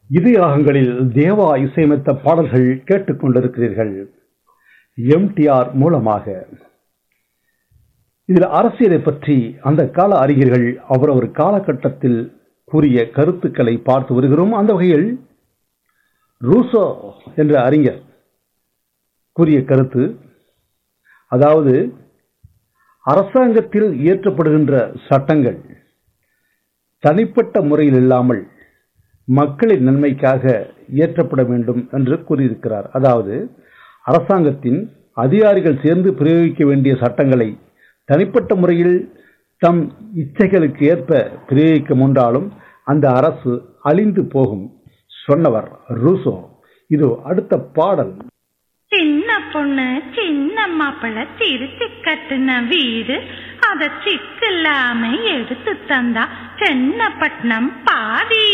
இதயாகங்களில் தேவா இசையமைத்த பாடல்கள் கேட்டுக்கொண்டிருக்கிறீர்கள் எம்டிஆர் மூலமாக இதில் அரசியலை பற்றி அந்த கால அறிஞர்கள் அவரவர் காலகட்டத்தில் கூறிய கருத்துக்களை பார்த்து வருகிறோம் அந்த வகையில் ரூசோ என்ற அறிஞர் கூறிய கருத்து அதாவது அரசாங்கத்தில் இயற்றப்படுகின்ற சட்டங்கள் தனிப்பட்ட முறையில் இல்லாமல் மக்களின் நன்மைக்காக இயற்றப்பட வேண்டும் என்று கூறியிருக்கிறார் அதாவது அரசாங்கத்தின் அதிகாரிகள் சேர்ந்து பிரயோகிக்க வேண்டிய சட்டங்களை தனிப்பட்ட முறையில் தம் இச்சைகளுக்கு ஏற்ப பிரயோகிக்க முன்றாலும் அந்த அரசு அழிந்து போகும் சொன்னவர் ரூசோ இது அடுத்த பாடல் சின்ன பொண்ணு சின்ன மாப்பிள்ள சிரிச்சு கட்டுன வீடு அத சிக்கில்லாம எடுத்து தந்தா சென்னப்பட்டினம் பாதி